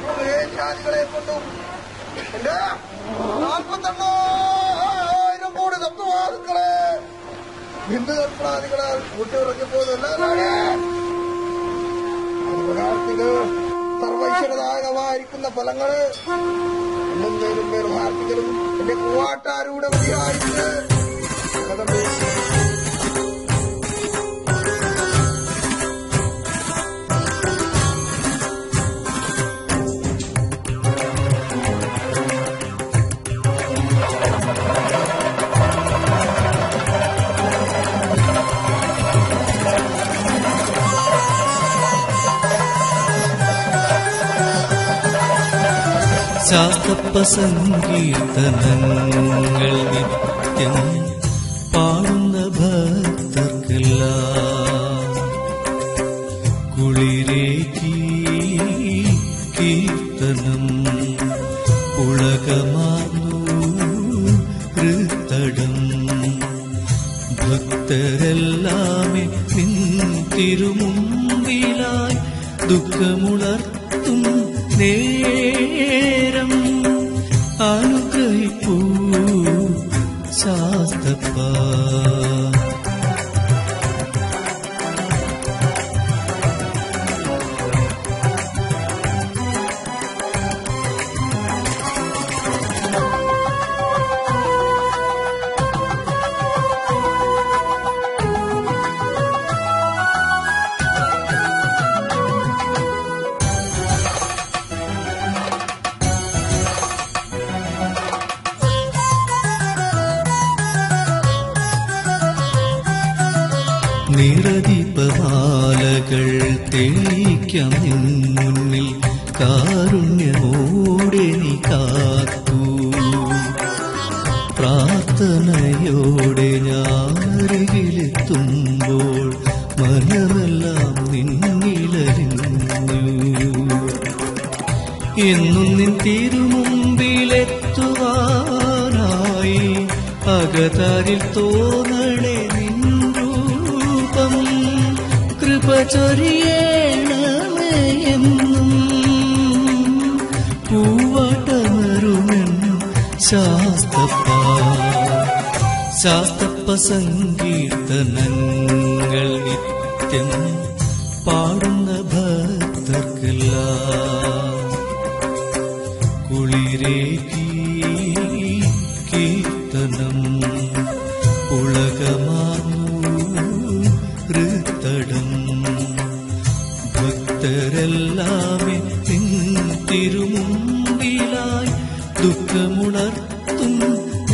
വേശ്യാദികളെ കൊണ്ടും എന്റെ നാൽപ്പത്തെണ്ണായിരം കോടി തത്വവാദുക്കളെ ഹിന്ദു തത്വവാദികളാൽ കൂട്ടിയുറങ്ങിപ്പോയതല്ല പ്രാർത്ഥിക്ക് സർവൈശ്വരദായകമായിരിക്കുന്ന ഫലങ്ങള് എന്നും പേരും പേർ പ്രാർത്ഥിക്കലും എന്റെ കൂവാട്ടാരൂടെ മതിയായിട്ട് കഥമേ ശാസ്തപ്പ സങ്കീർത്തനങ്ങൾ നിത്യം പാടുന്ന ഭക്തർക്കെല്ലാം കുളിരേക്ക് കീർത്തനം ഉളകമാർന്നു ഹൃത്തടം ഭക്തരെല്ലാമേ നിൻ തിരുമുമ്പിലായി ദുഃഖമുണർത്തും നേരം അനുഗ്രഹിപ്പൂ ശാസ്തപ്പ നിറദീപമാലകൾ തെളിയിക്കാം നിൻ മുന്നിൽ കാരുണ്യമോടെ നീ കാത്തു പ്രാർത്ഥനയോടെ ഞാനരികിലെത്തുമ്പോൾ മനമെല്ലാം നിന്നിലറിഞ്ഞു എന്നും നിൻ തിരുമുമ്പിലെത്തുവാനായി അകതാരിൽ തോന്നണേ നിൻ രൂപം കൃപ ചൊരിയണമേ എന്നും പൂവാട്ടമരുമൻ ശാസ്തപ്പ ശാസ്തപ്പ സങ്കീർത്തനങ്ങൾ നിത്യം പാടുന്ന ഭക്തർക്കെല്ലാം കുളിരേക്ക് കീർത്തനം ഉളകമാർന്നു ഹൃത്തടം ഭക്തരെല്ലാമേ നിൻ തിരുമുമ്പിലായി ദുഃഖമുണർത്തും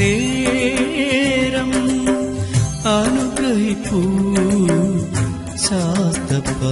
നേരം അനുഗ്രഹിപ്പൂ ശാസ്തപ്പ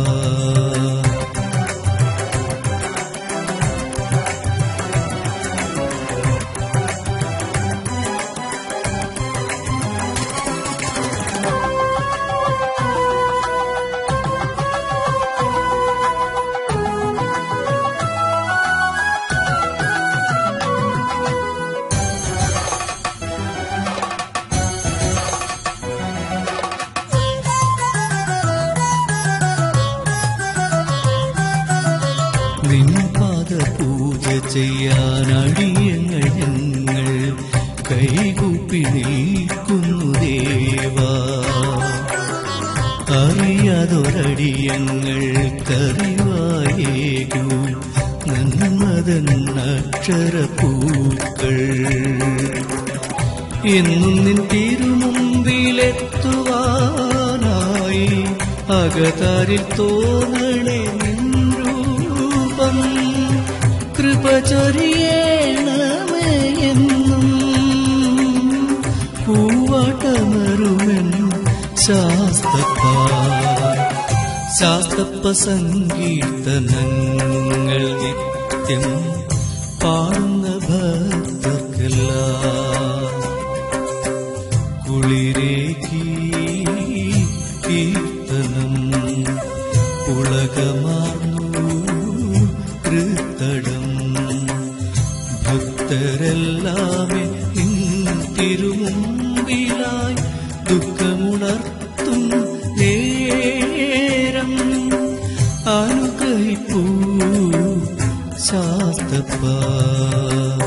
നിൻ പാദ പൂജ ചെയ്യാൻ അടിയങ്ങൾ ഞങ്ങൾ കൈകൂപ്പി നിൽക്കുന്നു ദേവാ അറിയാതൊരടിയങ്ങൾ കറിവായേകൂ നന്മതൻ അക്ഷരപ്പൂക്കൾ എന്നും നിൻ തിരുമുമ്പിലെത്തുവാനായി അകതാരിൽ തോന്നണേ നിൻ രൂപം കൃപ ചൊരിയണമേ എന്നും പൂവാട്ടമരുമൻ ശാസ്തപ്പ ശാസ്തപ്പ സങ്കീർത്തനങ്ങൾ നിത്യം പാടുന്ന ഭക്തർക്കെല്ലാം കുളിരേക്ക് കീർത്തനം ഉളകമാർന്നു ഹൃത്തടം ഭക്തരെല്ലാമേ നിൻ തിരുമുമ്പിലായി ദുഃഖമുണർത്തും നേരം അനുഗ്രഹിപ്പൂ ശാസ്തപ്പ